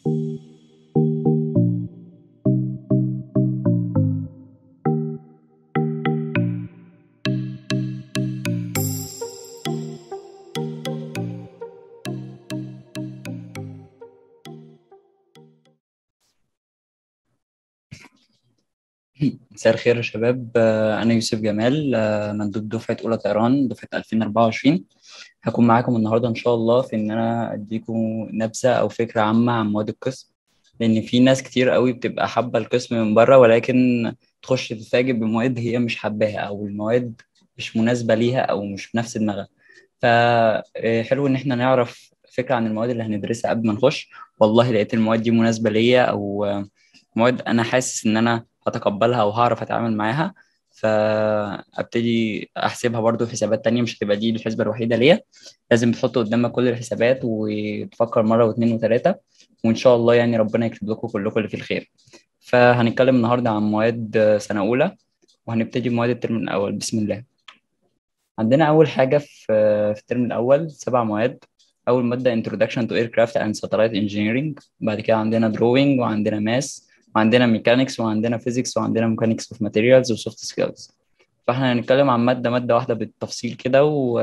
مساء الخير يا شباب آه، أنا يوسف جمال آه، مندوب دفعة أولى طيران دفعة 2024 هكون معاكم النهاردة إن شاء الله في إن أنا أديكم نبذة أو فكرة عامة عن مواد القسم لأن في ناس كتير قوي بتبقى حابة القسم من بره ولكن تخش تتفاجئ بمواد هي مش حباها أو المواد مش مناسبة ليها أو مش بنفس دماغها فحلو إن إحنا نعرف فكرة عن المواد اللي هندرسها قبل ما نخش والله لقيت المواد دي مناسبة ليا أو مواد أنا حاسس إن أنا هتقبلها وهعرف اتعامل معاها فابتدي احسبها برضو في حسابات تانية مش هتبقى دي الحسبة الوحيدة ليا لازم تحط قدامك كل الحسابات وتفكر مرة واثنين وثلاثة وإن شاء الله يعني ربنا يكتب لكم كلكم اللي فيه الخير فهنتكلم النهاردة عن مواد سنة أولى وهنبتدي بمواد الترم الأول بسم الله عندنا أول حاجة في في الترم الأول سبع مواد أول مادة Introduction to Aircraft and Satellite Engineering بعد كده عندنا Drawing وعندنا Math وعندنا ميكانكس وعندنا فيزيكس وعندنا ميكانكس اوف ماتيريالز وسوفت سكيلز فاحنا هنتكلم عن ماده ماده واحده بالتفصيل كده و...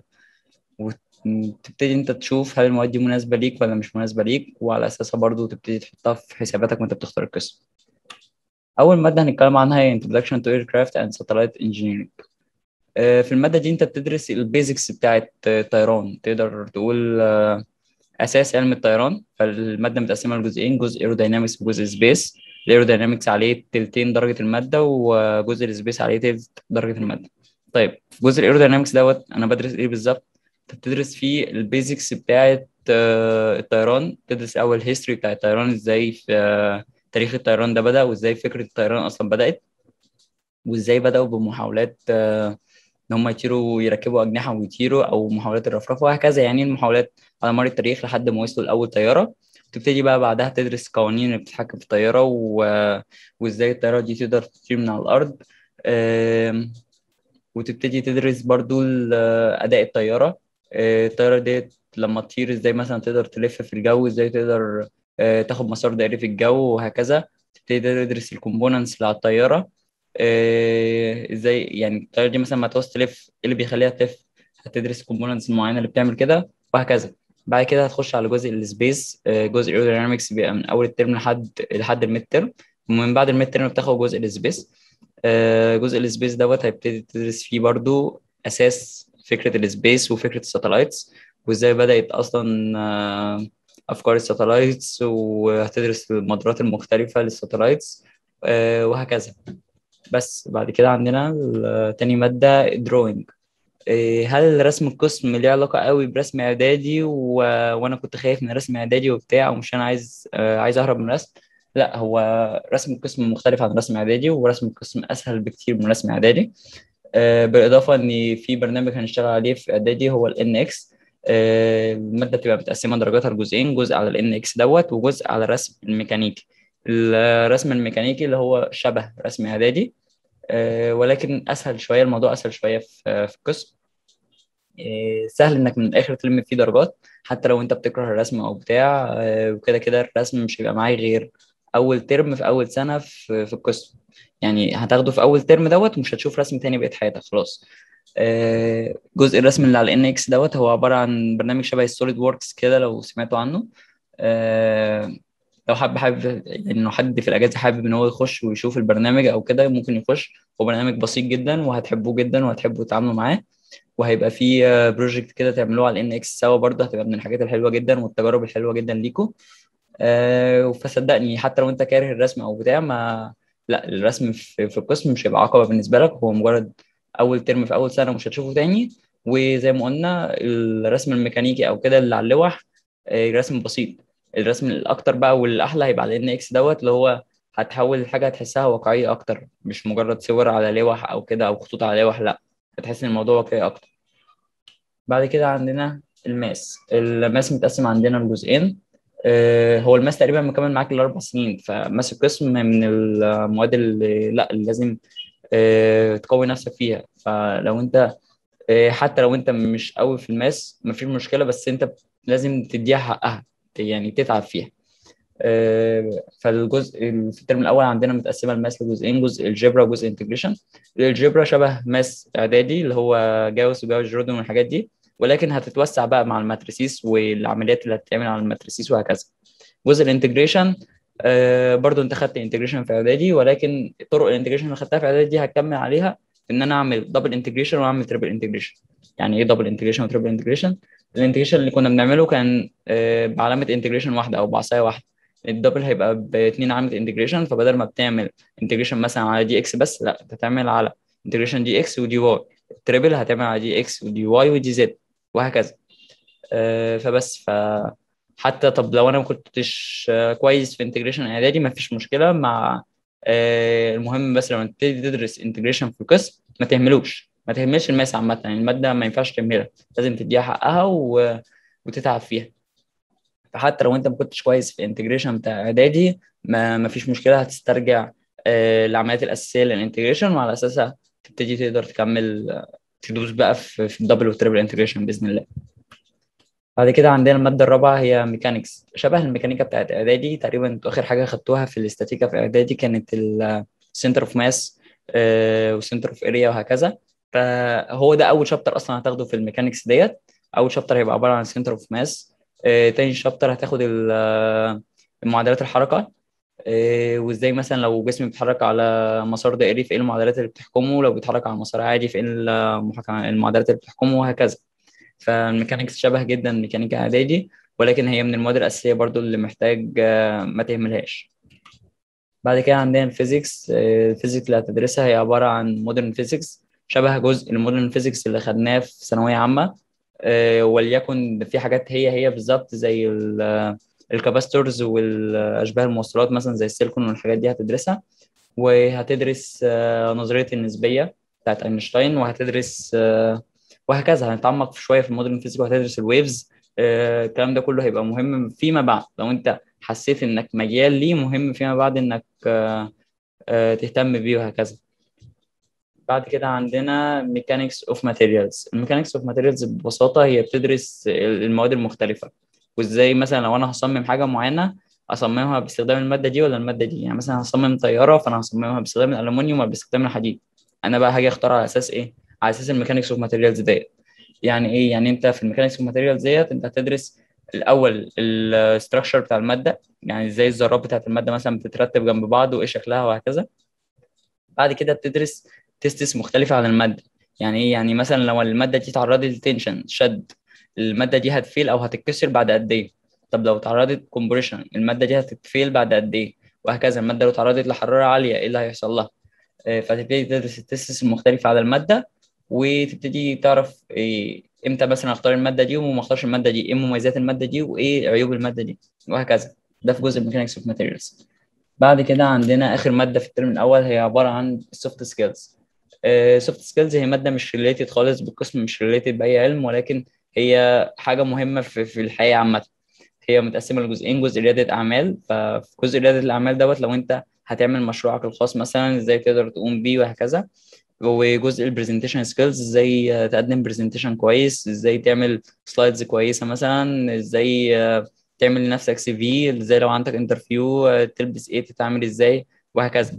وتبتدي انت تشوف هل المواد دي مناسبه ليك ولا مش مناسبه ليك وعلى اساسها برضو تبتدي تحطها في حساباتك وانت بتختار القسم اول ماده هنتكلم عنها هي Introduction to Aircraft and Satellite Engineering في الماده دي انت بتدرس البيزكس بتاعه الطيران تقدر تقول اساس علم الطيران فالماده متقسمه لجزئين جزء ايروداينامكس وجزء سبيس الايروداينامكس عليه تلتين درجه الماده وجزء السبيس عليه تلت درجه الماده طيب في جزء الايروداينامكس دوت انا بدرس ايه بالظبط انت بتدرس فيه البيزكس بتاعه الطيران تدرس اول هيستوري بتاع الطيران ازاي في تاريخ الطيران ده بدا وازاي فكره الطيران اصلا بدات وازاي بداوا بمحاولات ان هم يطيروا يركبوا اجنحه ويطيروا او محاولات الرفرفه وهكذا يعني المحاولات على مر التاريخ لحد ما وصلوا لاول طياره تبتدي بقى بعدها تدرس قوانين اللي بتتحكم في الطياره و... وازاي الطياره دي تقدر تطير من على الارض وتبتدي تدرس برضو اداء الطياره الطياره ديت لما تطير ازاي مثلا تقدر تلف في الجو ازاي تقدر تاخد مسار دائري في الجو وهكذا تبتدي تدرس الكومبوننتس اللي على الطياره ازاي يعني الطياره دي مثلا ما تعوز تلف ايه اللي بيخليها تلف هتدرس الكومبوننتس المعينه اللي بتعمل كده وهكذا بعد كده هتخش على جزء السبيس جزء الايروداينامكس بيبقى من اول الترم لحد لحد الميد ترم ومن بعد الميد ترم بتاخد جزء السبيس جزء السبيس دوت هيبتدي تدرس فيه برضو اساس فكره السبيس وفكره الساتلايتس وازاي بدات اصلا افكار الساتلايتس وهتدرس المدارات المختلفه للساتلايتس وهكذا بس بعد كده عندنا تاني ماده دروينج هل رسم القسم ليه علاقة قوي برسم إعدادي و... وأنا كنت خايف من رسم إعدادي وبتاع ومش أنا عايز عايز أهرب من الرسم لا هو رسم القسم مختلف عن رسم إعدادي ورسم القسم أسهل بكتير من رسم إعدادي بالإضافة إن في برنامج هنشتغل عليه في إعدادي هو ال NX المادة بتبقى متقسمة درجاتها لجزئين جزء على ال NX دوت وجزء على الرسم الميكانيكي الرسم الميكانيكي اللي هو شبه رسم إعدادي ولكن اسهل شويه الموضوع اسهل شويه في في القسم سهل انك من الاخر تلم فيه درجات حتى لو انت بتكره الرسم او بتاع وكده كده الرسم مش هيبقى معاك غير اول ترم في اول سنه في في القسم يعني هتاخده في اول ترم دوت ومش هتشوف رسم تاني بقيت حياتك خلاص جزء الرسم اللي على ان اكس دوت هو عباره عن برنامج شبه السوليد ووركس كده لو سمعتوا عنه لو حابب حابب يعني لو حد في الاجازه حابب ان هو يخش ويشوف البرنامج او كده ممكن يخش هو برنامج بسيط جدا وهتحبوه جدا وهتحبوا تتعاملوا معاه وهيبقى في بروجكت كده تعملوه على ان اكس سوا برضه هتبقى من الحاجات الحلوه جدا والتجارب الحلوه جدا ليكم أه فصدقني حتى لو انت كاره الرسم او بتاع ما لا الرسم في, في القسم مش هيبقى عقبه بالنسبه لك هو مجرد اول ترم في اول سنه مش هتشوفه تاني وزي ما قلنا الرسم الميكانيكي او كده اللي على اللوح رسم بسيط الرسم الاكتر بقى والاحلى هيبقى على ان اكس دوت اللي هو هتحول الحاجه هتحسها واقعيه اكتر مش مجرد صور على لوح او كده او خطوط على لوح لا هتحس ان الموضوع واقعي اكتر بعد كده عندنا الماس الماس متقسم عندنا لجزئين هو الماس تقريبا مكمل معاك الاربع سنين فماس القسم من المواد اللي لا اللي لازم تقوي نفسك فيها فلو انت حتى لو انت مش قوي في الماس مفيش مشكله بس انت لازم تديها حقها يعني تتعب فيها فالجزء في الترم الاول عندنا متقسمه الماس لجزئين جزء الجبرا وجزء انتجريشن الجبرا شبه ماس اعدادي اللي هو جاوس وجاوس جوردن والحاجات دي ولكن هتتوسع بقى مع الماتريسيس والعمليات اللي هتتعمل على الماتريسيس وهكذا جزء الانتجريشن آه برضو انت خدت انتجريشن في اعدادي ولكن طرق الانتجريشن اللي خدتها في اعدادي دي هكمل عليها ان انا اعمل دبل انتجريشن واعمل تريبل انتجريشن يعني ايه دبل انتجريشن وتريبل انتجريشن الانتجريشن اللي كنا بنعمله كان آه بعلامه انتجريشن واحده او بعصايه واحده الدبل هيبقى باثنين علامه انتجريشن فبدل ما بتعمل انتجريشن مثلا على دي اكس بس لا هتعمل على انتجريشن دي اكس ودي واي التريبل هتعمل على دي اكس ودي واي ودي زد وهكذا آه فبس ف حتى طب لو انا ما كنتش كويس في انتجريشن اعدادي ما فيش مشكله مع آه المهم بس لما تبتدي تدرس انتجريشن في القسم ما تهملوش ما تهملش الماس عامه يعني الماده ما ينفعش تهملها لازم تديها حقها و... وتتعب فيها فحتى لو انت ما كنتش كويس في الانتجريشن بتاع اعدادي ما, ما فيش مشكله هتسترجع آه العمليات الاساسيه للانتجريشن وعلى اساسها تبتدي تقدر تكمل تدوس بقى في, في الدبل والتريبل انتجريشن باذن الله بعد كده عندنا المادة الرابعة هي ميكانيكس شبه الميكانيكا بتاعت إعدادي تقريبا آخر حاجة خدتوها في الاستاتيكا في إعدادي كانت السنتر اوف ماس والسنتر اوف اريا وهكذا فهو ده أول شابتر أصلا هتاخده في الميكانيكس ديت أول شابتر هيبقى عبارة عن سنتر اوف ماس تاني شابتر هتاخد معادلات الحركة وازاي مثلا لو جسم بيتحرك على مسار دائري في ايه المعادلات اللي بتحكمه لو بيتحرك على مسار عادي في ايه المعادلات اللي بتحكمه وهكذا فالميكانيكس شبه جدا ميكانيكا اعدادي ولكن هي من المواد الاساسيه برضو اللي محتاج ما تهملهاش بعد كده عندنا الفيزيكس الفيزيكس اللي هتدرسها هي عباره عن مودرن فيزيكس شبه جزء المودرن فيزيكس اللي خدناه في ثانويه عامه وليكن في حاجات هي هي بالظبط زي الكاباستورز والاشباه الموصلات مثلا زي السيليكون والحاجات دي هتدرسها وهتدرس نظريه النسبيه بتاعت اينشتاين وهتدرس وهكذا هنتعمق في شويه في المودرن فيزيك وهتدرس الويفز آه الكلام ده كله هيبقى مهم فيما بعد لو انت حسيت انك مجال ليه مهم فيما بعد انك آه آه تهتم بيه وهكذا بعد كده عندنا ميكانيكس اوف ماتيريالز الميكانيكس اوف ماتيريالز ببساطه هي بتدرس المواد المختلفه وازاي مثلا لو انا هصمم حاجه معينه اصممها باستخدام الماده دي ولا الماده دي يعني مثلا هصمم طياره فانا هصممها باستخدام الالومنيوم ولا باستخدام الحديد انا بقى هاجي اختار على اساس ايه على اساس الميكانيكس اوف ماتيريالز ديت يعني ايه يعني انت في الميكانيكس اوف ماتيريالز ديت انت هتدرس الاول الاستراكشر بتاع الماده يعني ازاي الذرات بتاعت الماده مثلا بتترتب جنب بعض وايه شكلها وهكذا بعد كده بتدرس تيستس مختلفه عن الماده يعني ايه يعني مثلا لو الماده دي تعرضت لتنشن شد الماده دي هتفيل او هتتكسر بعد قد ايه طب لو تعرضت كومبريشن الماده دي هتتفيل بعد قد ايه وهكذا الماده لو تعرضت لحراره عاليه ايه اللي هيحصل لها فتبتدي تدرس التيستس المختلفه على الماده وتبتدي تعرف إيه امتى مثلا اختار الماده دي وما اختارش الماده دي ايه مميزات الماده دي وايه عيوب الماده دي وهكذا ده في جزء ميكانكس اوف ماتيريالز بعد كده عندنا اخر ماده في الترم الاول هي عباره عن السوفت سكيلز سوفت سكيلز هي ماده مش ريليتد خالص بالقسم مش ريليتد باي علم ولكن هي حاجه مهمه في, في الحياه عامه هي متقسمه لجزئين جزء رياده اعمال ففي جزء رياده الاعمال دوت لو انت هتعمل مشروعك الخاص مثلا ازاي تقدر تقوم بيه وهكذا وجزء البرزنتيشن سكيلز ازاي تقدم برزنتيشن كويس ازاي تعمل سلايدز كويسه مثلا ازاي تعمل لنفسك سي في ازاي لو عندك انترفيو تلبس ايه تتعامل ازاي وهكذا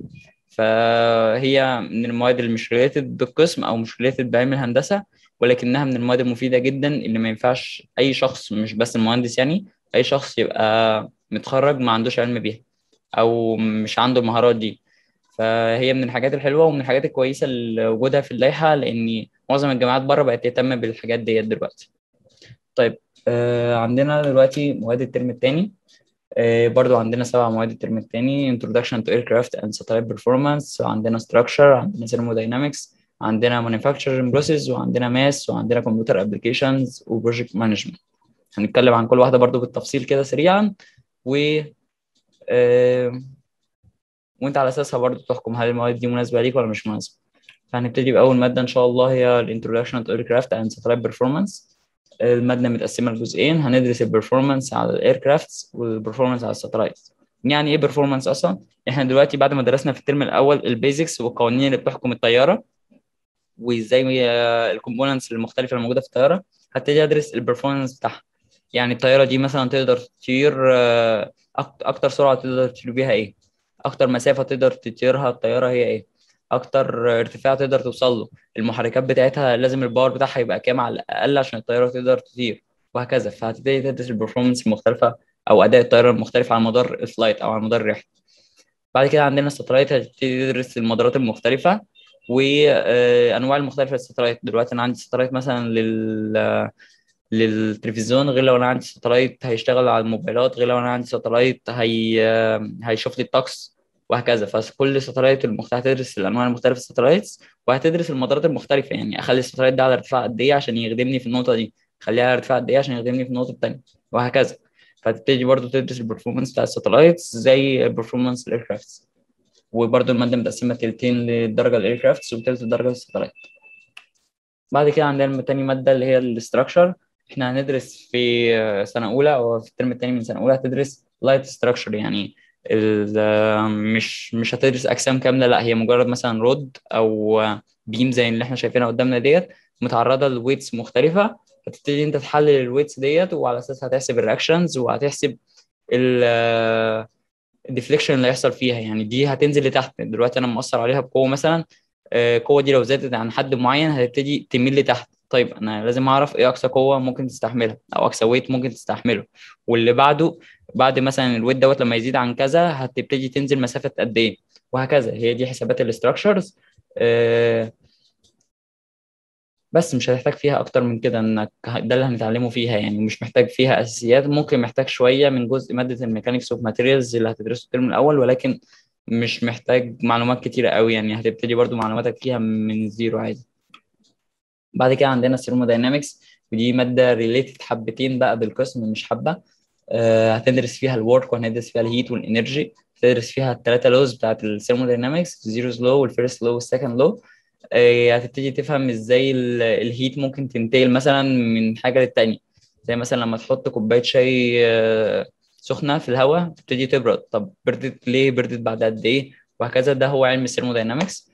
فهي من المواد اللي مش ريليتد بالقسم او مش ريليتد بعلم الهندسه ولكنها من المواد المفيده جدا اللي ما ينفعش اي شخص مش بس المهندس يعني اي شخص يبقى متخرج ما عندوش علم بيها او مش عنده المهارات دي فهي من الحاجات الحلوه ومن الحاجات الكويسه اللي وجودها في اللائحه لان معظم الجامعات بره بقت تهتم بالحاجات ديت دلوقتي طيب آه عندنا دلوقتي مواد الترم الثاني آه برضو عندنا سبع مواد الترم الثاني Introduction to Aircraft and Satellite Performance وعندنا Structure عندنا Thermodynamics عندنا Manufacturing Process وعندنا Mass وعندنا Computer Applications و Project Management هنتكلم عن كل واحدة برضو بالتفصيل كده سريعا و آه وانت على اساسها برضو تحكم هل المواد دي مناسبه ليك ولا مش مناسبه فهنبتدي باول ماده ان شاء الله هي الانترودكشن تو ايركرافت اند ساتلايت بيرفورمانس الماده متقسمه لجزئين هندرس البرفورمانس على الايركرافتس والبرفورمانس على الساتلايت يعني ايه بيرفورمانس اصلا احنا دلوقتي بعد ما درسنا في الترم الاول البيزكس والقوانين اللي بتحكم الطياره وازاي الكومبوننتس المختلفه الموجوده في الطياره هبتدي ادرس البرفورمانس بتاعها يعني الطياره دي مثلا تقدر تطير آه، اكتر سرعه تقدر تطير بيها ايه اكتر مسافه تقدر تطيرها الطياره هي ايه اكتر ارتفاع تقدر توصل له المحركات بتاعتها لازم الباور بتاعها يبقى كام على الاقل عشان الطياره تقدر تطير وهكذا فهتبتدي تدرس البرفورمانس المختلفه او اداء الطياره المختلف على مدار الفلايت او على مدار الرحله بعد كده عندنا الستلايت هتبتدي تدرس المدارات المختلفه وانواع المختلفه للستلايت دلوقتي انا عندي ستلايت مثلا لل للتلفزيون غير لو انا عندي ساتلايت هيشتغل على الموبايلات غير لو انا عندي ساتلايت هي هيشوف لي الطقس وهكذا فكل ساتلايت المختلف هتدرس الانواع المختلفه الساتلايتس وهتدرس المدارات المختلفه يعني اخلي الساتلايت ده على ارتفاع قد ايه عشان يخدمني في النقطه دي اخليها على ارتفاع قد ايه عشان يخدمني في النقطه الثانيه وهكذا فتبتدي برضو تدرس البرفورمانس بتاع الساتلايتس زي البرفورمانس الايركرافتس وبرضو الماده متقسمه تلتين للدرجه الايركرافتس وتلت الدرجه للساتلايت بعد كده عندنا تاني ماده اللي هي الاستراكشر احنا هندرس في سنه اولى او في الترم الثاني من سنه اولى هتدرس لايت ستراكشر يعني مش مش هتدرس اجسام كامله لا هي مجرد مثلا رود او بيم زي اللي احنا شايفينها قدامنا ديت متعرضه لويتس مختلفه فتبتدي انت تحلل الويتس ديت وعلى اساس هتحسب الرياكشنز وهتحسب الديفليكشن اللي هيحصل فيها يعني دي هتنزل لتحت دلوقتي انا مؤثر عليها بقوه مثلا القوه دي لو زادت عن حد معين هتبتدي تميل لتحت طيب انا لازم اعرف ايه اقصى قوه ممكن تستحملها او اقصى ويت ممكن تستحمله واللي بعده بعد مثلا الويت دوت لما يزيد عن كذا هتبتدي تنزل مسافه قد ايه وهكذا هي دي حسابات الاستراكشرز آه بس مش هتحتاج فيها اكتر من كده انك ده اللي هنتعلمه فيها يعني مش محتاج فيها اساسيات ممكن محتاج شويه من جزء ماده الميكانيكس اوف ماتيريالز اللي هتدرسه الترم الاول ولكن مش محتاج معلومات كتيره قوي يعني هتبتدي برضو معلوماتك فيها من زيرو عادي بعد كده عندنا الثيرموداينامكس ودي ماده ريليتد حبتين بقى بالقسم مش حبه آه هتدرس فيها الورك وهندرس فيها الهيت والانرجي هتدرس فيها الثلاثه لوز بتاعت الثيرموداينامكس الزيروز لو والفيرست لو والسكند لو آه هتبتدي تفهم ازاي الهيت ممكن تنتقل مثلا من حاجه للتانيه زي مثلا لما تحط كوبايه شاي آه سخنه في الهواء تبتدي تبرد طب بردت ليه بردت بعد قد ايه وهكذا ده هو علم الثيرموداينامكس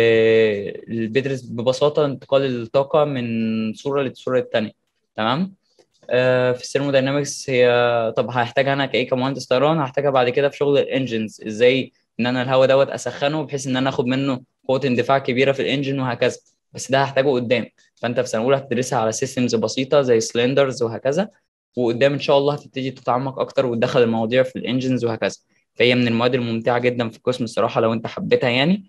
بيدرس ببساطه انتقال الطاقه من صوره للصوره الثانيه تمام في الثيرموداينامكس هي طب هحتاجها انا كايه كمهندس طيران هحتاجها بعد كده في شغل الانجنز ازاي ان انا الهواء دوت اسخنه بحيث ان انا اخد منه قوه اندفاع كبيره في الانجن وهكذا بس ده هحتاجه قدام فانت في سنه اولى هتدرسها على سيستمز بسيطه زي سلندرز وهكذا وقدام ان شاء الله هتبتدي تتعمق اكتر وتدخل المواضيع في الانجنز وهكذا فهي من المواد الممتعه جدا في القسم الصراحه لو انت حبيتها يعني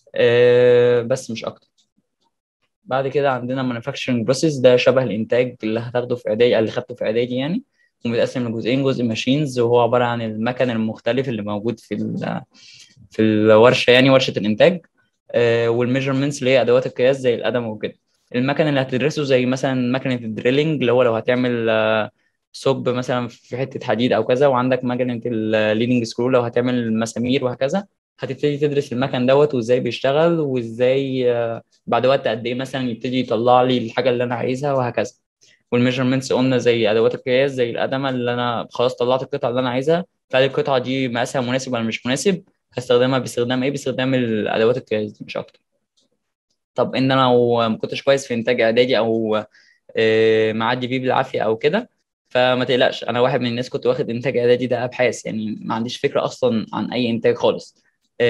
أه بس مش اكتر بعد كده عندنا مانيفاكتشرنج بروسيس ده شبه الانتاج اللي هتاخده في اعدادي اللي خدته في اعدادي يعني ومتقسم لجزئين جزء ماشينز وهو عباره عن المكن المختلف اللي موجود في في الورشه يعني ورشه الانتاج أه والميجرمنتس اللي هي ادوات القياس زي القدم وكده المكن اللي هتدرسه زي مثلا مكنه الدريلينج اللي هو لو هتعمل ثقب مثلا في حته حديد او كذا وعندك مكنه الليدنج سكرو لو هتعمل مسامير وهكذا هتبتدي تدرس المكن دوت وازاي بيشتغل وازاي بعد وقت قد ايه مثلا يبتدي يطلع لي الحاجه اللي انا عايزها وهكذا والميجرمنتس قلنا زي ادوات القياس زي القدمه اللي انا خلاص طلعت القطعه اللي انا عايزها فهل القطعه دي مقاسها مناسب ولا مش مناسب هستخدمها باستخدام ايه باستخدام الادوات القياس دي مش اكتر طب ان انا لو ما كنتش كويس في انتاج اعدادي او معدي بيه بالعافيه او كده فما تقلقش انا واحد من الناس كنت واخد انتاج اعدادي ده ابحاث يعني ما عنديش فكره اصلا عن اي انتاج خالص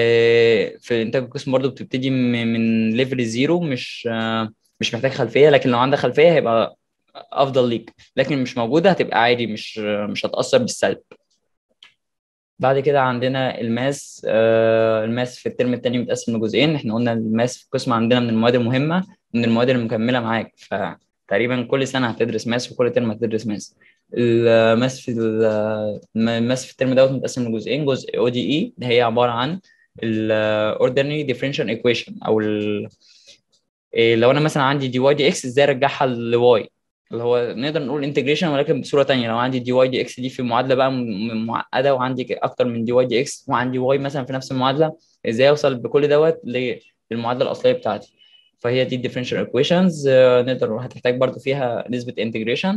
في انتاج القسم برضو بتبتدي من ليفل زيرو مش مش محتاج خلفيه لكن لو عندك خلفيه هيبقى افضل ليك لكن مش موجوده هتبقى عادي مش مش هتاثر بالسلب بعد كده عندنا الماس الماس في الترم الثاني متقسم لجزئين احنا قلنا الماس في القسم عندنا من المواد المهمه من المواد المكمله معاك فتقريبا كل سنه هتدرس ماس وكل ترم هتدرس ماس الماس في الماس في الترم دوت متقسم لجزئين جزء او دي اي ده هي عباره عن الاوردينري ديفرنشال ايكويشن او ال... إيه لو انا مثلا عندي دي واي دي اكس ازاي ارجعها لواي اللي هو نقدر نقول انتجريشن ولكن بصوره ثانيه لو عندي دي واي دي اكس دي في معادله بقى معقده وعندي اكتر من دي واي دي اكس وعندي واي مثلا في نفس المعادله ازاي اوصل بكل دوت للمعادله الاصليه بتاعتي فهي دي الديفرنشال ايكويشنز نقدر هتحتاج برضو فيها نسبه انتجريشن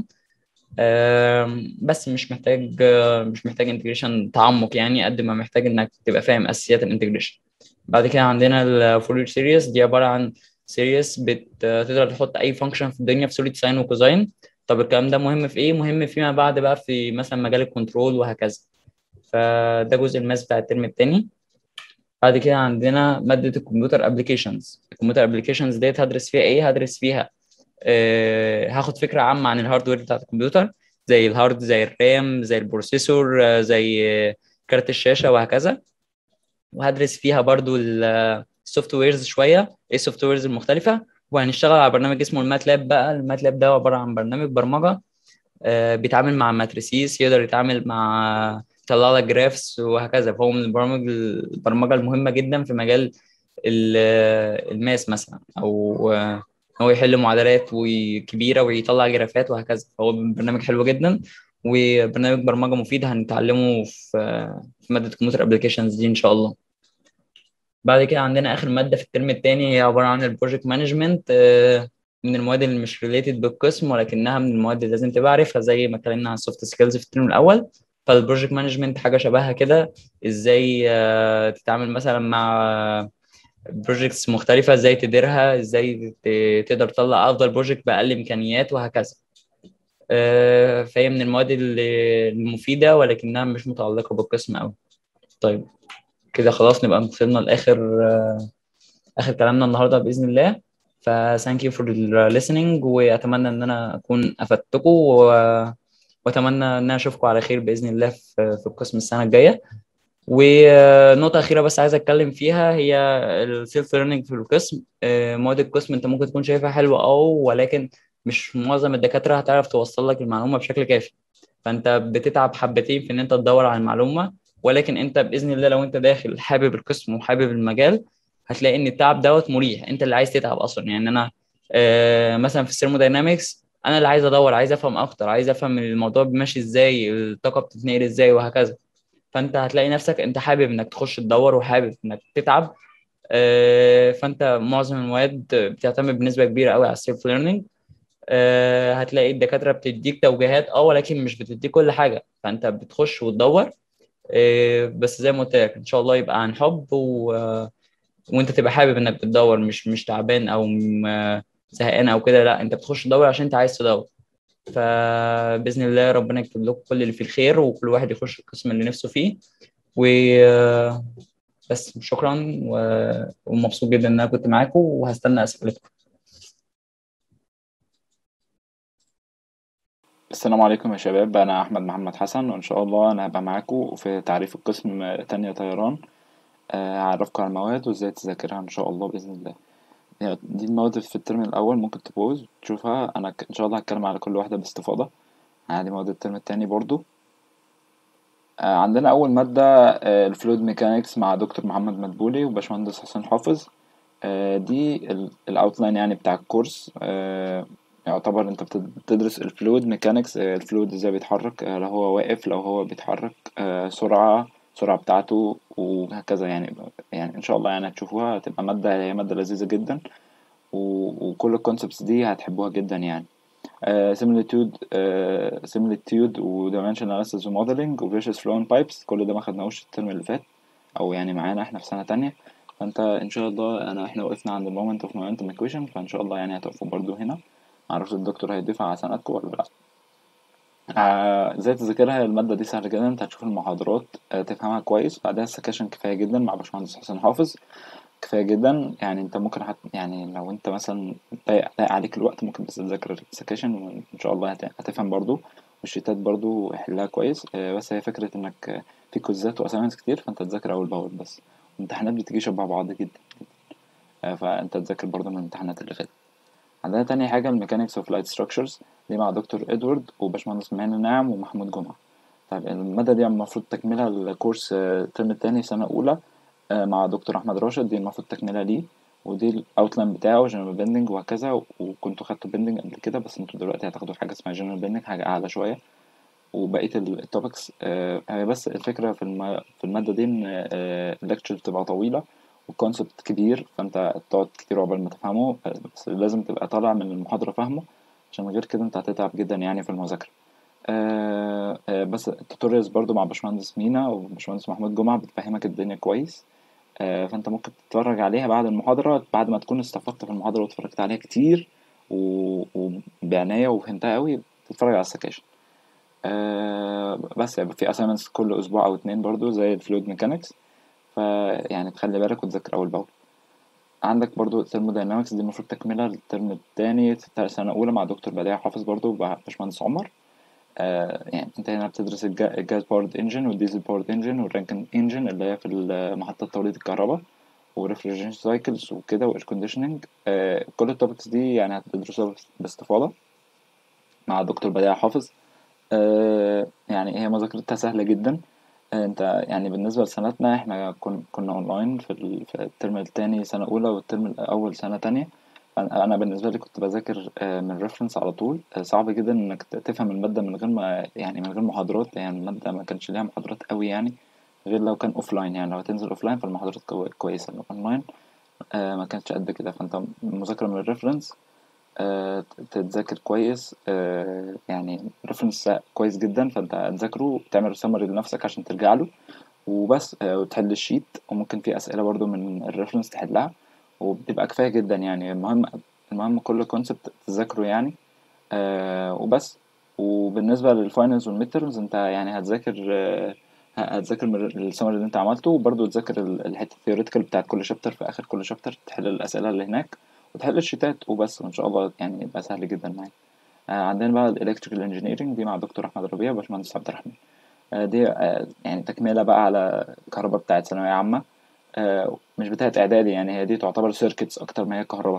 بس مش محتاج مش محتاج انتجريشن تعمق يعني قد ما محتاج انك تبقى فاهم اساسيات الانتجريشن بعد كده عندنا الفورير سيريس دي عباره عن سيريس بتقدر تحط اي فانكشن في الدنيا في صوره ساين وكوزاين طب الكلام ده مهم في ايه مهم فيما بعد بقى في مثلا مجال الكنترول وهكذا فده جزء الماس بتاع الترم التاني بعد كده عندنا مادة الكمبيوتر ابلكيشنز الكمبيوتر ابلكيشنز ديت هدرس فيها ايه هدرس فيها آه هاخد فكرة عامة عن الهاردوير بتاعت الكمبيوتر زي الهارد زي الرام زي البروسيسور آه زي آه كارت الشاشة وهكذا وهدرس فيها برضو السوفت ويرز شوية ايه السوفت ويرز المختلفة وهنشتغل على برنامج اسمه الماتلاب بقى الماتلاب ده عبارة عن برنامج برمجة آه بيتعامل مع ماتريسيس يقدر يتعامل مع يطلع لك جرافس وهكذا فهو من البرامج البرمجه المهمه جدا في مجال الماس مثلا او هو يحل معادلات كبيره ويطلع جرافات وهكذا فهو برنامج حلو جدا وبرنامج برمجه مفيد هنتعلمه في في ماده كمبيوتر ابلكيشنز دي ان شاء الله بعد كده عندنا اخر ماده في الترم الثاني هي عباره عن البروجكت مانجمنت من المواد اللي مش ريليتد بالقسم ولكنها من المواد اللي لازم تبقى عارفها زي ما اتكلمنا عن السوفت سكيلز في الترم الاول فالبروجكت مانجمنت حاجه شبهها كده ازاي تتعامل مثلا مع بروجكتس مختلفه ازاي تديرها ازاي تقدر تطلع افضل بروجكت باقل امكانيات وهكذا فهي من المواد المفيده ولكنها مش متعلقه بالقسم قوي طيب كده خلاص نبقى وصلنا لاخر اخر كلامنا النهارده باذن الله ف thank you for listening واتمنى ان انا اكون افدتكم و... واتمنى ان انا اشوفكم على خير باذن الله في في القسم السنه الجايه ونقطه اخيره بس عايز اتكلم فيها هي السيلف ليرنينج في القسم مواد القسم انت ممكن تكون شايفها حلوه او ولكن مش معظم الدكاتره هتعرف توصل لك المعلومه بشكل كافي فانت بتتعب حبتين في ان انت تدور على المعلومه ولكن انت باذن الله لو انت داخل حابب القسم وحابب المجال هتلاقي ان التعب دوت مريح انت اللي عايز تتعب اصلا يعني انا مثلا في الثيرموداينامكس انا اللي عايز ادور عايز افهم اكتر عايز افهم الموضوع ماشي ازاي الطاقه بتتنقل ازاي وهكذا فانت هتلاقي نفسك انت حابب انك تخش تدور وحابب انك تتعب فانت معظم المواد بتعتمد بنسبه كبيره قوي على السيلف ليرنينج هتلاقي الدكاتره بتديك توجيهات اه ولكن مش بتديك كل حاجه فانت بتخش وتدور بس زي ما قلت لك ان شاء الله يبقى عن حب و... وانت تبقى حابب انك بتدور مش مش تعبان او زهقان او كده لا انت بتخش تدور عشان انت عايز تدور فباذن الله ربنا يكتب لكم كل اللي فيه الخير وكل واحد يخش القسم اللي نفسه فيه و بس شكرا ومبسوط جدا ان انا كنت معاكم وهستنى اسئلتكم السلام عليكم يا شباب انا احمد محمد حسن وان شاء الله انا هبقى معاكم في تعريف القسم تانية طيران هعرفكم على المواد وازاي تذاكرها ان شاء الله باذن الله يعني دي المواد في الترم الأول ممكن تبوز تشوفها أنا إن شاء الله هتكلم على كل واحدة باستفاضة عادي مواد الترم التاني برضو آه عندنا أول مادة آه الفلويد ميكانيكس مع دكتور محمد مدبولي وباشمهندس حسين حافظ آه دي الأوتلاين يعني بتاع الكورس يعتبر أنت بتدرس الفلويد ميكانيكس الفلويد ازاي بيتحرك لو هو واقف لو هو بيتحرك سرعة السرعة بتاعته وهكذا يعني يعني ان شاء الله يعني هتشوفوها هتبقى مادة هي مادة لذيذة جدا وكل الكونسبتس دي هتحبوها جدا يعني سيميليتيود سيميليتيود ودايمنشن اناليسيس وموديلنج وفيشس فلو بايبس كل ده ما خدناهوش الترم اللي فات او يعني معانا احنا في سنة تانية فانت ان شاء الله انا احنا وقفنا عند المومنت اوف مومنتم ايكويشن فان شاء الله يعني هتقفوا برضو هنا معرفش الدكتور هيضيفها على سنتكم ولا لا ازاي آه تذاكرها المادة دي سهلة جدا انت هتشوف المحاضرات آه تفهمها كويس بعدها السكاشن كفاية جدا مع باشمهندس حسين حافظ كفاية جدا يعني انت ممكن حت يعني لو انت مثلا ضايق عليك الوقت ممكن بس تذاكر السكاشن وان شاء الله هتفهم برضو والشيتات برضو حلها كويس آه بس هي فكرة انك في كوزات واسايمنتس كتير فانت تذاكر اول باول بس الامتحانات بتيجي شبه بعض جدا جدا فانت تذاكر برضو من الامتحانات اللي فاتت عندنا تاني حاجة الميكانيكس اوف لايت ستراكشرز دي مع دكتور ادوارد وباشمهندس مهنا ناعم ومحمود جمعة طيب المادة دي المفروض تكملها الكورس الترم التاني سنة أولى مع دكتور أحمد راشد دي المفروض تكملها ليه ودي الأوتلاين بتاعه جنرال بيندنج وهكذا وكنتوا خدتوا بيندنج قبل كده بس انتوا دلوقتي هتاخدوا حاجة اسمها جنرال بيندنج حاجة أعلى شوية وبقية التوبكس هي بس الفكرة في, الم... في المادة دي إن الليكتشر بتبقى طويلة والكونسبت كبير فانت تقعد كتير عقبال ما تفهمه بس لازم تبقى طالع من المحاضرة فاهمه عشان غير كده انت هتتعب جدا يعني في المذاكرة آه آه بس التوتوريالز برضو مع باشمهندس مينا وباشمهندس محمود جمعة بتفهمك الدنيا كويس آه فانت ممكن تتفرج عليها بعد المحاضرة بعد ما تكون استفدت في المحاضرة واتفرجت عليها كتير وبعناية وفهمتها قوي تتفرج على السكاشن آه بس يبقى في assignments كل أسبوع أو اتنين برضو زي الفلويد ميكانكس فيعني تخلي بالك وتذاكر أول بأول عندك برضو الثيرموداينامكس دي المفروض تكملة الترم التاني سنة أولى مع دكتور بديع حافظ برضو باشمهندس عمر آه يعني انت هنا بتدرس الجا- الجاز باورد انجن والديزل باورد انجن والرانكن انجن اللي هي في محطة توليد الكهرباء وريفريجريشن سايكلز وكده واير كونديشننج آه كل التوبكس دي يعني هتدرسوها باستفاضة مع دكتور بديع حافظ آه يعني هي مذاكرتها سهلة جدا آه انت يعني بالنسبة لسنتنا احنا كن كنا اونلاين في, ال- في الترم التاني سنة أولى والترم الأول سنة تانية أنا أنا بالنسبة لي كنت بذاكر آه، من ريفرنس على طول آه، صعب جدا إنك ت- تفهم المادة من غير ما يعني من غير محاضرات يعني المادة ما كانش ليها محاضرات قوي يعني غير لو كان اوفلاين يعني لو هتنزل اوفلاين فالمحاضرات كوي- كويسة لو اونلاين آه، ما كانتش قد كده فانت مذاكرة من الريفرنس آه، تتذاكر كويس آه، يعني ريفرنس كويس جدا فانت تذاكره وتعمل سمري لنفسك عشان ترجع له وبس آه، وتحل الشيت وممكن في أسئلة برضو من الريفرنس تحلها وبتبقى كفاية جدا يعني المهم المهم كل كونسبت تذاكره يعني آه وبس وبالنسبة للفاينلز والميدترمز انت يعني هتذاكر آه هتذاكر من السمري اللي انت عملته وبرضه تذاكر ال- الحتة الثيوريتيكال بتاعت كل شابتر في آخر كل شابتر تحل الأسئلة اللي هناك وتحل الشيتات وبس وإن شاء الله يعني يبقى سهل جدا معاك آه عندنا بقى الإلكتريكال انجينيرنج دي مع دكتور أحمد ربيع وباشمهندس عبد الرحمن آه دي آه يعني تكملة بقى على الكهرباء بتاعت ثانوية عامة آه مش بتاعت إعدادي يعني هي دي تعتبر سيركتس أكتر ما هي كهرباء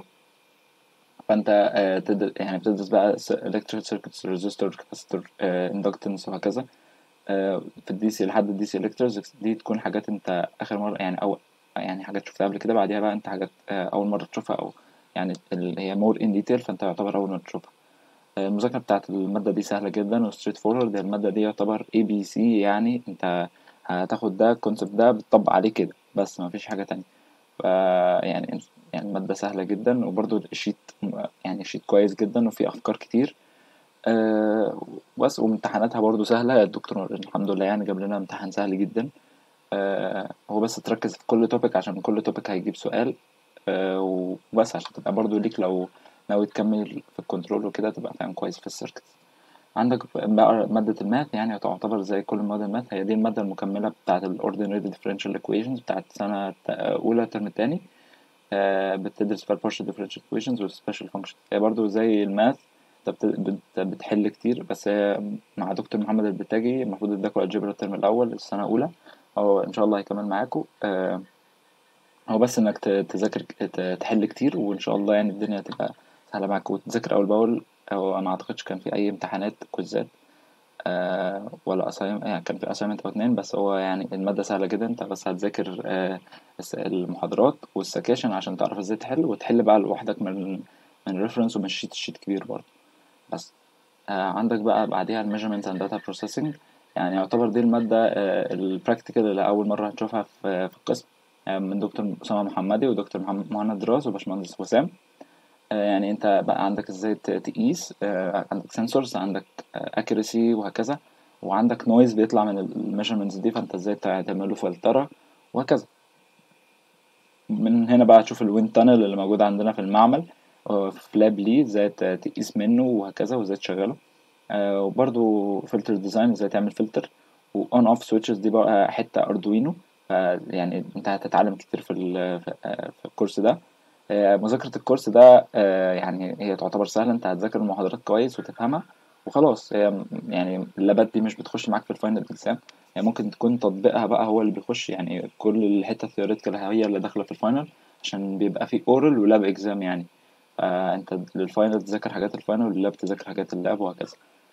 فانت آه، تد... يعني بتدرس بقى electrical circuits resistor capacitor آه، inductance وهكذا آه، في الدي سي لحد الدي سي electrics دي تكون حاجات انت اخر مره يعني او يعني حاجات شفتها قبل كده بعديها بقى انت حاجات آه، اول مره تشوفها او يعني اللي هي more in detail فانت يعتبر اول مره تشوفها آه، المذاكره بتاعت الماده دي سهله جدا و straight forward الماده دي يعتبر اي بي سي يعني انت هتاخد ده الكونسبت ده بتطبق عليه كده بس ما فيش حاجه تانية ف يعني يعني المادة سهلة جدا وبرضو الشيت يعني الشيت كويس جدا وفيه أفكار كتير أه بس وامتحاناتها برضو سهلة الدكتور الحمد لله يعني جاب لنا امتحان سهل جدا أه هو بس تركز في كل توبيك عشان كل توبيك هيجيب سؤال أه وبس عشان تبقى برضو ليك لو ناوي تكمل في الكنترول وكده تبقى فاهم كويس في السيركت عندك بقى مادة الماث يعني تعتبر زي كل مواد الماث هي دي المادة المكملة بتاعة ال ordinary differential equations بتاعة سنة أولى الترم التاني آه، بتدرس فيها partial differential equations و special functions هي برضو زي الماث انت بت- بت- بتحل كتير بس هي مع دكتور محمد البتاجي المفروض اداكوا الجبر الترم الأول السنة الأولى هو إن شاء الله هيكمل معاكوا آه، هو بس إنك ت- تذاكر ت- تحل كتير وإن شاء الله يعني الدنيا تبقى سهلة معاك وتذاكر أول بأول أو أنا معتقدش كان في أي امتحانات كويزات آه ولا أسايم يعني كان في أسايمنت أو اتنين بس هو يعني المادة سهلة جدا أنت بس هتذاكر آه الس- المحاضرات والسكاشن عشان تعرف ازاي تحل وتحل بقى لوحدك من من ريفرنس ومن شيت الشيت كبير برضه بس آه عندك بقى بعديها الميجرمنت اند داتا بروسيسنج يعني يعتبر دي المادة آه البراكتيكال اللي أول مرة هتشوفها في في القسم آه من دكتور أسامة محمدي ودكتور محمد مهند دراس وباشمهندس وسام آه، يعني انت بقى عندك ازاي ت- تقيس آه، عندك سنسورز عندك اكيرسي وهكذا وعندك نويز بيطلع من الميجرمنتس دي فانت ازاي تع- تعمل له فلترة وهكذا من هنا بقى تشوف الويند تانل اللي موجود عندنا في المعمل آه، في لاب ليه ازاي ت- تقيس منه وهكذا وازاي تشغله آه، وبرضو فلتر ديزاين ازاي تعمل فلتر واون اوف سويتشز دي بقى حتة اردوينو ف- يعني انت هتتعلم كتير في ال- في آه، في الكورس ده آه، مذاكرة الكورس ده آه، يعني هي تعتبر سهلة انت هتذاكر المحاضرات كويس وتفهمها وخلاص هي م- يعني اللابات دي مش بتخش معاك في الفاينل اكزام يعني ممكن تكون تطبيقها بقى هو اللي بيخش يعني كل الحتة الثيوريتيكال هي اللي داخلة في الفاينل عشان بيبقى فيه اورال ولاب اكزام يعني فانت للفاينل تذاكر حاجات الفاينل واللاب تذاكر حاجات اللاب وهكذا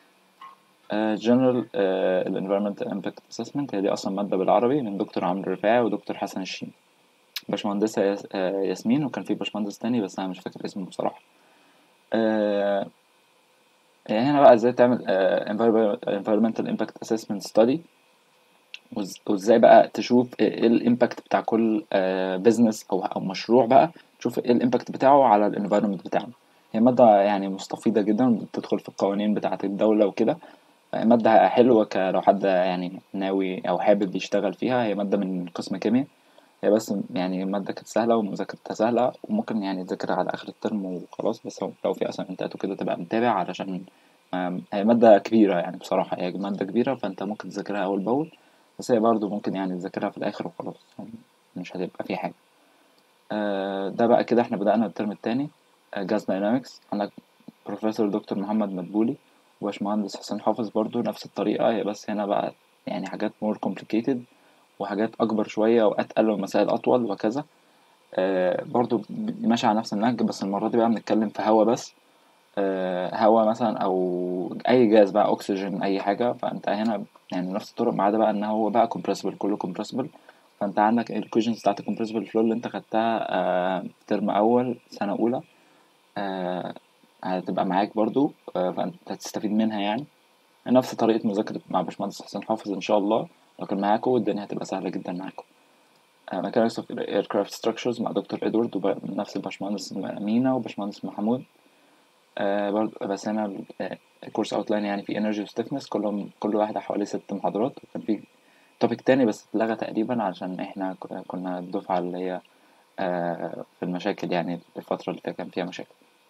جنرال الانفيرمنت امباكت اسسمنت هي دي اصلا ماده بالعربي من دكتور عمرو رفاعي ودكتور حسن الشين باشمهندسة ياس- آه، ياسمين وكان في باشمهندس تاني بس أنا مش فاكر اسمه بصراحة آه، يعني هنا بقى ازاي تعمل آه، environment- environmental impact assessment study وإز- وازاي بقى تشوف ايه الامباكت بتاع كل بزنس او او مشروع بقى تشوف ايه الامباكت بتاعه على الانفايرمنت بتاعنا هي مادة يعني مستفيضة جدا بتدخل في القوانين بتاعة الدولة وكده مادة حلوة ك- لو حد يعني ناوي أو حابب يشتغل فيها هي مادة من قسم كيمياء هي بس يعني المادة كانت سهلة ومذاكرتها سهلة وممكن يعني تذاكرها على آخر الترم وخلاص بس هو- لو في أسايمنتات وكده تبقى متابع علشان آم، هي مادة كبيرة يعني بصراحة هي مادة كبيرة فأنت ممكن تذاكرها أول بأول بس هي برضه ممكن يعني تذاكرها في الآخر وخلاص يعني مش هتبقى في حاجة آه، ده بقى كده احنا بدأنا الترم التاني جاز داينامكس عندك بروفيسور دكتور محمد مدبولي وباشمهندس حسين حافظ برضو نفس الطريقة هي بس هنا بقى يعني حاجات more complicated وحاجات أكبر شوية وأتقل ومسائل أطول وكذا آه برضو ب- ماشي على نفس النهج بس المرة دي بقى بنتكلم في هوا بس آه هوا مثلا أو أي جاز بقى أكسجين أي حاجة فأنت هنا يعني نفس الطرق ما عدا بقى إن هو بقى compressible كله compressible فأنت عندك الكويشنز بتاعت compressible flow اللي أنت خدتها آه في ترم أول سنة أولى آه هتبقى معاك برضو آه فأنت هتستفيد منها يعني نفس طريقة مذاكرة مع باشمهندس حسين حافظ إن شاء الله لو كان معاكم الدنيا هتبقى سهلة جدا معاكم آه، Mechanics of Aircraft Structures مع دكتور إدوارد ونفس الباشمهندس مينا وباشمهندس محمود آه برضو بس هنا ال- آه، الكورس اوتلاين يعني في انرجي وستيفنس كلهم كل واحدة حوالي ست محاضرات وكان في توبيك تاني بس اتلغى تقريبا عشان احنا ك- كنا الدفعة اللي هي آه في المشاكل يعني الفترة اللي فيها كان فيها مشاكل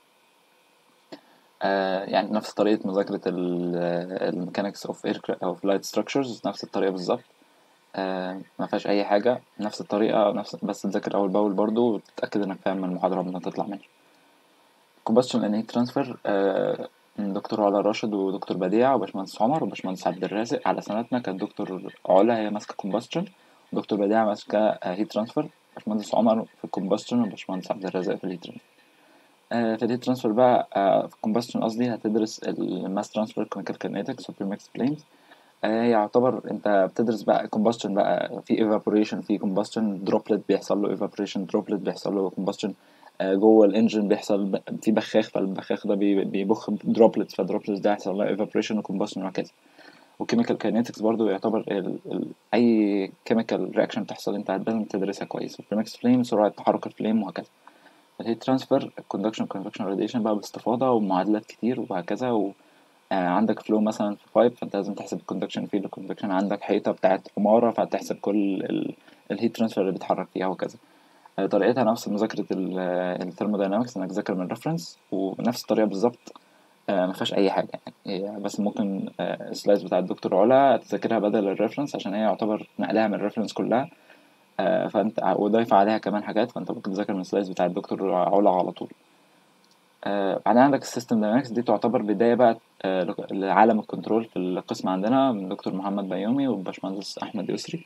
آه يعني نفس طريقة مذاكرة الميكانيكس اوف اير اوف لايت ستراكشرز نفس الطريقة بالظبط آه ما فيهاش أي حاجة نفس الطريقة نفس بس تذاكر أول بأول برضو وتتأكد إنك فاهم من المحاضرة قبل ما تطلع منها combustion and heat transfer آه من دكتور علا راشد ودكتور بديع وباشمهندس عمر وباشمهندس عبد الرازق على سنتنا كانت دكتور علا هي ماسكة combustion ودكتور بديع ماسكة heat transfer باشمهندس عمر في combustion وباشمهندس عبد الرازق في الهيت transfer آه، في الهيت ترانسفير بقى آه، في الكومبشن قصدي هتدرس الماس ترانسفير كيميكال كينيتكس وبريمكس بلينز هي يعتبر انت بتدرس بقى كومبشن بقى في ايفابوريشن في كومبشن دروبلت بيحصل له ايفابوريشن دروبلت بيحصل له كومبشن جوه الانجن بيحصل ب- في بخاخ فالبخاخ ده بي- بيبخ دروبلت فالدروبلت ده يحصل له ايفابوريشن وكومبشن وهكذا وكيميكال كاينيتكس برضو يعتبر ال ال اي كيميكال رياكشن تحصل انت لازم تدرسها كويس وبريمكس فليم سرعه تحرك الفليم وهكذا الهيت ترانسفير كوندكشن كونفكشن راديشن بقى باستفاضة ومعادلات كتير وهكذا و آه، عندك فلو مثلا في بايب فانت لازم تحسب الكوندكشن فيه الكوندكشن عندك حيطة بتاعت عمارة فهتحسب كل الهيت ترانسفير اللي بيتحرك فيها وكذا آه، طريقتها نفس مذاكرة الثيرموداينامكس انك تذاكر من ريفرنس ونفس الطريقة بالظبط آه، ما فيهاش اي حاجة يعني هي بس ممكن آه، السلايدز بتاع الدكتور علا تذاكرها بدل الريفرنس عشان هي يعتبر نقلها من الريفرنس كلها آه، فانت وضايف عليها كمان حاجات فانت ممكن تذاكر من السلايدز بتاع الدكتور علا على طول آه، بعدين عندك السيستم داينامكس دي تعتبر بداية بقى آه، لك- لعالم الكنترول في القسم عندنا من دكتور محمد بيومي وباشمهندس أحمد يسري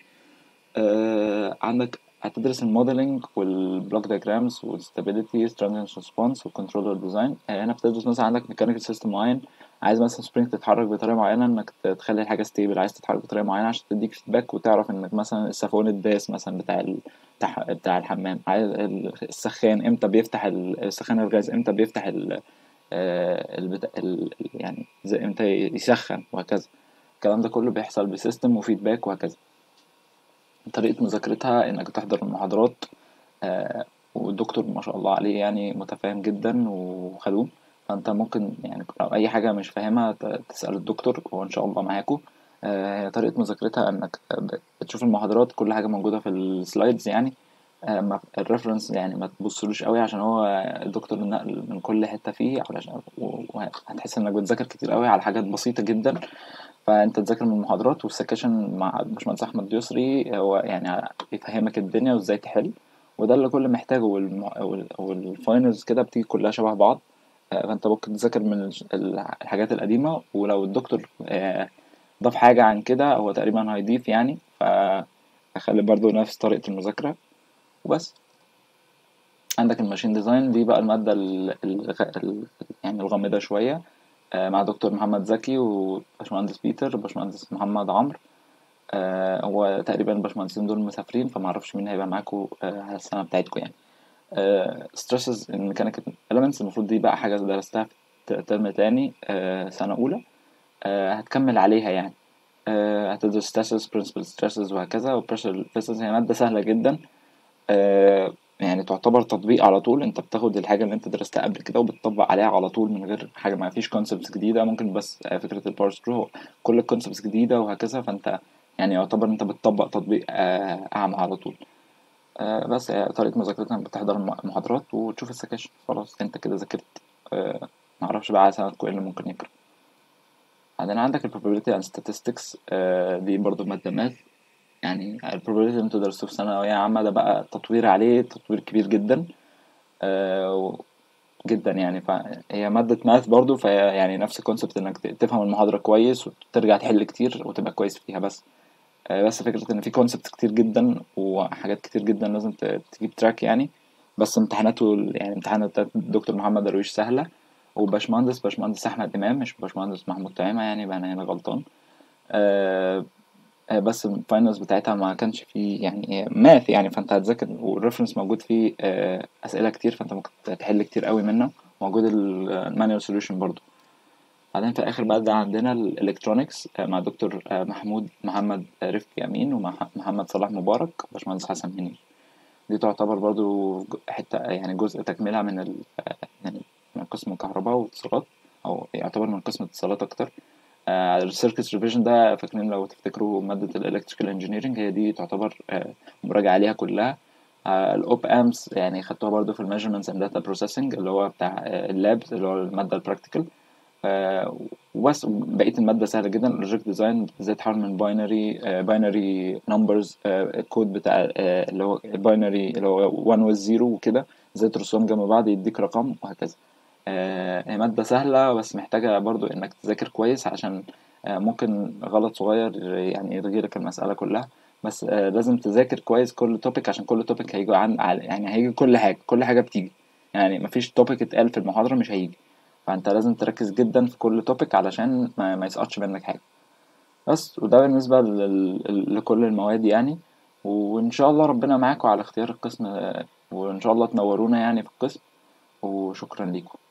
آه، عندك هتدرس الموديلنج والبلوك دياجرامز والستابيليتي سترينث ريسبونس والكنترولر ديزاين هنا بتدرس مثلا عندك ميكانيكال سيستم معين عايز مثلا سبرينج تتحرك بطريقه معينه انك ت- تخلي الحاجه ستيبل عايز تتحرك بطريقه معينه عشان تديك فيدباك وتعرف انك مثلا السافون الداس مثلا بتاع ال... بتاع, بتاع الحمام عايز ال- السخان امتى بيفتح ال- السخان الغاز امتى بيفتح ال... آه، البتا... ال... ال- يعني زي امتى يسخن وهكذا الكلام ده كله بيحصل بسيستم وفيدباك وهكذا طريقة مذاكرتها إنك تحضر المحاضرات آه، والدكتور ما شاء الله عليه يعني متفاهم جدا وخدوم فأنت ممكن يعني لو أي حاجة مش فاهمها ت- تسأل الدكتور هو إن شاء الله معاكو آه، هي طريقة مذاكرتها إنك ب- بتشوف المحاضرات كل حاجة موجودة في السلايدز يعني آه، ما- الريفرنس يعني ما تبصلوش قوي عشان هو الدكتور نقل من كل حتة فيه علشان و- وهتحس إنك بتذاكر كتير قوي على حاجات بسيطة جدا فانت تذاكر من المحاضرات والسكاشن مع باشمهندس احمد يسري هو يعني يفهمك الدنيا وازاي تحل وده اللي كل محتاجه والم... وال- والفاينلز كده بتيجي كلها شبه بعض آه، فانت ممكن تذاكر من الج- الحاجات القديمة ولو الدكتور آه، ضاف حاجة عن كده هو تقريبا هيضيف يعني فخلي برضو نفس طريقة المذاكرة وبس عندك الماشين ديزاين دي بقى المادة ال... ال... ال... يعني الغامضة شوية آه، مع دكتور محمد زكي وباشمهندس بيتر وباشمهندس محمد عمرو آه، هو تقريبا الباشمهندسين دول مسافرين فمعرفش مين هيبقى معاكوا آه، على السنة بتاعتكوا يعني ستريسز ان ميكانيكال elements المفروض دي بقى حاجة درستها في ت- ترم تاني آه، سنة أولى آه، هتكمل عليها يعني آه، هتدرس stresses principal stresses وهكذا و pressure vessels هي مادة سهلة جدا آه، يعني تعتبر تطبيق على طول انت بتاخد الحاجة اللي انت درستها قبل كده وبتطبق عليها على طول من غير حاجة ما فيش concepts جديدة ممكن بس آه، فكرة الباور سكرو كل الكونسبتس جديدة وهكذا فانت يعني يعتبر انت بتطبق تطبيق آه، أعمى على طول آه، بس هي طريقة مذاكرتنا بتحضر الم- المحاضرات وتشوف السكاشن خلاص انت كده ذاكرت آه، معرفش بقى على سنتكم ايه اللي ممكن يقرأ بعدين عندك ال probability and statistics آه، دي برضو مادة ماث يعني ال probability اللي انتوا درستوه في ثانوية عامة ده بقى تطوير عليه تطوير كبير جدا آه، جدا يعني فهي مادة ماث برضو فهي يعني نفس الكونسبت انك ت- تفهم المحاضرة كويس وترجع تحل كتير وتبقى كويس فيها بس آه، بس فكرة ان في كونسبت كتير جدا وحاجات كتير جدا لازم ت- تجيب تراك يعني بس امتحاناته ال- يعني امتحانات بتاعت الدكتور محمد درويش سهلة وباشمهندس باشمهندس احمد امام مش باشمهندس محمود طعيمة يعني يبقى انا هنا غلطان آه، آه، بس الفاينلز بتاعتها ما كانش فيه يعني ماث يعني فانت هتذاكر والريفرنس موجود فيه آه، اسئله كتير فانت ممكن تحل كتير قوي منه موجود المانيوال سوليوشن برضو بعدين في اخر بقى ده عندنا الالكترونكس مع دكتور آه، محمود محمد رفقي امين ومحمد صلاح مبارك باشمهندس حسن منير دي تعتبر برضو ج- حته يعني جزء تكمله من ال آه، يعني من قسم كهرباء واتصالات او يعتبر من قسم اتصالات اكتر السيركت ريفيجن ده فاكرين لو تفتكروا مادة الالكتريكال انجينيرنج هي دي تعتبر آه، مراجعة عليها كلها الاوب امس يعني خدتوها برضو في الميجرمنتس اند داتا بروسيسنج اللي هو بتاع اللاب اللي هو المادة البراكتيكال وبس بقية المادة سهلة جدا اللوجيك ديزاين ازاي تحول من باينري باينري نمبرز الكود بتاع آه، اللي هو باينري اللي هو 1 و 0 وكده ازاي ترسمهم جنب بعض يديك رقم وهكذا آه، هي مادة سهلة بس محتاجة برضو إنك تذاكر كويس عشان آه، ممكن غلط صغير يعني يلغي لك المسألة كلها بس آه، لازم تذاكر كويس كل توبيك عشان كل توبيك هيجي عن على- يعني هيجي كل حاجة كل حاجة بتيجي يعني مفيش توبيك اتقال في المحاضرة مش هيجي فأنت لازم تركز جدا في كل توبيك علشان ما, ما يسقطش منك حاجة بس وده بالنسبة لل- لكل المواد يعني وإن شاء الله ربنا معاكم على اختيار القسم آه، وإن شاء الله تنورونا يعني في القسم وشكرا ليكم